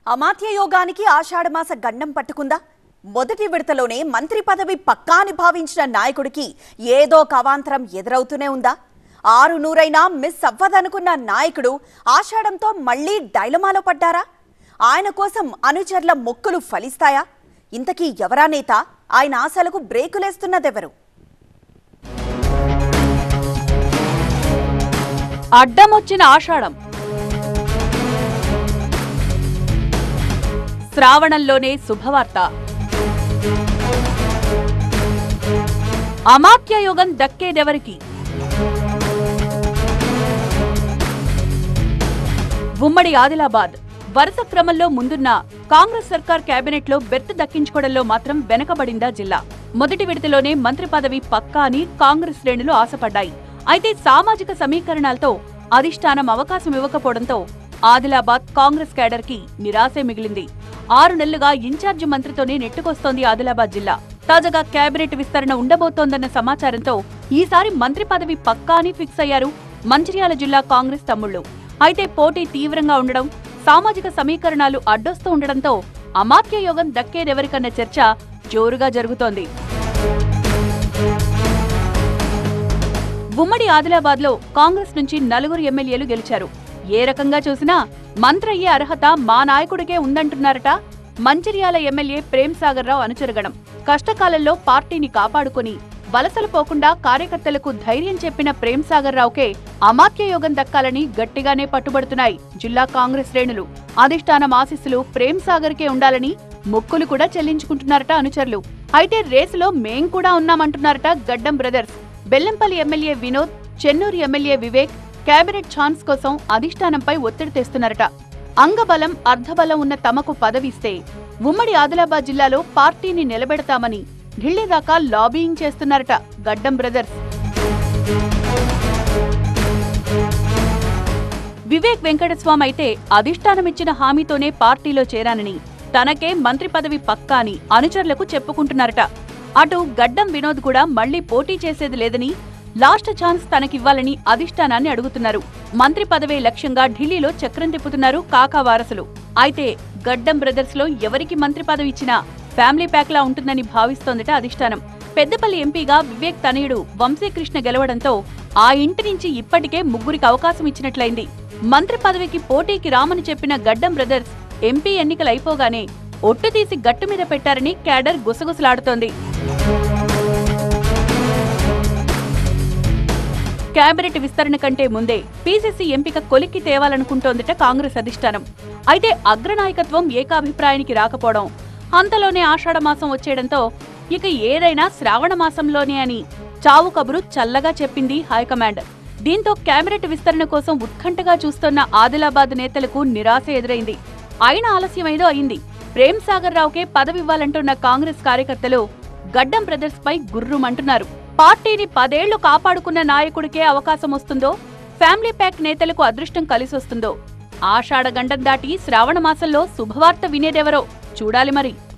అమాత్య యోగానికి ఆషాఢమాస గండం పట్టుకుందా మొదటి విడతలోనే మంత్రి పదవి పక్కా అని భావించిన నాయకుడికి ఏదో కవాంతరం ఎదురవుతూనే ఉందా ఆరు నూరైనా మిస్ అవ్వదనుకున్న నాయకుడు ఆషాఢంతో మళ్లీ డైలమాలో పడ్డారా ఆయన కోసం అనుచరుల మొక్కులు ఫలిస్తాయా ఇంతకీ ఎవరా నేత ఆయన ఆశలకు బ్రేకులేస్తున్నదెవరు అడ్డమొచ్చిన ఆషాఢం శ్రావణంలోనే శుభవార్త అమాత్యయుగం దక్కేదెవరికి ఉమ్మడి ఆదిలాబాద్ వరుస క్రమంలో ముందున్న కాంగ్రెస్ సర్కార్ కేబినెట్ లో బెర్త్ దక్కించుకోవడంలో మాత్రం వెనకబడిందా జిల్లా మొదటి విడతలోనే మంత్రి పదవి పక్కా అని కాంగ్రెస్ శ్రేణులు ఆశపడ్డాయి అయితే సామాజిక సమీకరణాలతో అధిష్టానం అవకాశం ఇవ్వకపోవడంతో ఆదిలాబాద్ కాంగ్రెస్ కేడర్ కి నిరాశే మిగిలింది ఆరు నెలలుగా ఇన్ఛార్జి మంత్రితోనే నెట్టుకొస్తోంది ఆదిలాబాద్ జిల్లా తాజాగా కేబినెట్ విస్తరణ ఉండబోతోందన్న సమాచారంతో ఈసారి మంత్రి పదవి పక్కా అని ఫిక్స్ అయ్యారు మంచిర్యాల జిల్లా కాంగ్రెస్ తమ్ముళ్లు అయితే పోటీ తీవ్రంగా ఉండడం సామాజిక సమీకరణాలు అడ్డొస్తూ ఉండడంతో అమాత్య యోగం దక్కేదెవరికన్న చర్చ జోరుగా జరుగుతోంది ఉమ్మడి ఆదిలాబాద్ లో కాంగ్రెస్ నుంచి నలుగురు ఎమ్మెల్యేలు గెలిచారు ఏ రకంగా చూసినా మంత్రయ్యే అర్హత మా నాయకుడికే ఉందంటున్నారట మంచిర్యాల ఎమ్మెల్యే ప్రేమ్ సాగర్ రావు అనుచరగణం కష్టకాలంలో పార్టీని కాపాడుకొని వలసలు పోకుండా కార్యకర్తలకు ధైర్యం చెప్పిన ప్రేమ్ సాగర్ రావుకే అమాత్య యోగం దక్కాలని గట్టిగానే పట్టుబడుతున్నాయి జిల్లా కాంగ్రెస్ శ్రేణులు అధిష్టానం ఆశీస్సులు ప్రేమ్ సాగర్ కే ఉండాలని మొక్కులు కూడా చెల్లించుకుంటున్నారట అనుచరులు అయితే రేసులో మేం కూడా ఉన్నామంటున్నారట Gaddam brothers Bellampalli MLA Vinod Chennur MLA Vivek cabinet chance కోసం అధిష్టానంపై ఒత్తిడి తెస్తున్నారట అంగబలం అర్ధబలం ఉన్న తమకు పదవిస్తే ఉమ్మడి ఆదిలాబాద్ జిల్లాలో పార్టీని నిలబెడతామని ఢిల్లీ దాకా లాబీయింగ్ చేస్తున్నారట గడ్డం బ్రదర్స్ వివేక్ వెంకటస్వామి అయితే అధిష్టానమిచ్చిన హామీతోనే పార్టీలో చేరానని తనకే మంత్రి పదవి పక్కా అని అనుచరులకు చెప్పుకుంటున్నారట అటు గడ్డం వినోద్ కూడా మళ్లీ పోటీ చేసేది లేదని లాస్ట్ ఛాన్స్ తనకివ్వాలని అధిష్టానాన్ని అడుగుతున్నారు మంత్రి పదవే లక్ష్యంగా ఢిల్లీలో చక్రం తిప్పుతున్నారు కాకా వారసులు అయితే గడ్డం బ్రదర్స్ లో ఎవరికి మంత్రి పదవి ఇచ్చినా ఫ్యామిలీ ప్యాక్ లా ఉంటుందని భావిస్తోందట అధిష్టానం పెద్దపల్లి ఎంపీగా వివేక్ తనయుడు వంశీకృష్ణ గెలవడంతో ఆ ఇంటి నుంచి ఇప్పటికే ముగ్గురికి అవకాశం ఇచ్చినట్లయింది మంత్రి పదవికి పోటీకి రామని చెప్పిన గడ్డం బ్రదర్స్ ఎంపీ ఎన్నికలైపోగానే ఒట్టు తీసి గట్టు మీద పెట్టారని క్యాడర్ గుసగుసలాడుతోంది కేబినెట్ విస్తరణ కంటే ముందే పీసీసీ ఎంపిక కొలిక్కి తేవాలనుకుంటోందట కాంగ్రెస్ అధిష్టానం అయితే అగ్రనాయకత్వం ఏకాభిప్రాయానికి రాకపోవడం అంతలోనే ఆషాఢమాసం వచ్చేయడంతో ఇక ఏదైనా శ్రావణ మాసంలోనే అని చావు కబురు చల్లగా చెప్పింది హైకమాండ్ దీంతో కేబినెట్ విస్తరణ కోసం ఉత్కంఠగా చూస్తున్న ఆదిలాబాద్ నేతలకు నిరాశ ఎదురైంది అయిన ఆలస్యమైదో అయింది ప్రేమ్ సాగర్ రావుకే పదవివ్వాలంటున్న కాంగ్రెస్ కార్యకర్తలు గడ్డం బ్రదర్స్ పై గుర్రుమంటున్నారు పార్టీని పదేళ్లు కాపాడుకున్న నాయకుడికే అవకాశం వస్తుందో ఫ్యామిలీ ప్యాక్ నేతలకు అదృష్టం కలిసొస్తుందో ఆషాఢ గండం దాటి శ్రావణ మాసంలో శుభవార్త వినేదెవరో చూడాలి మరి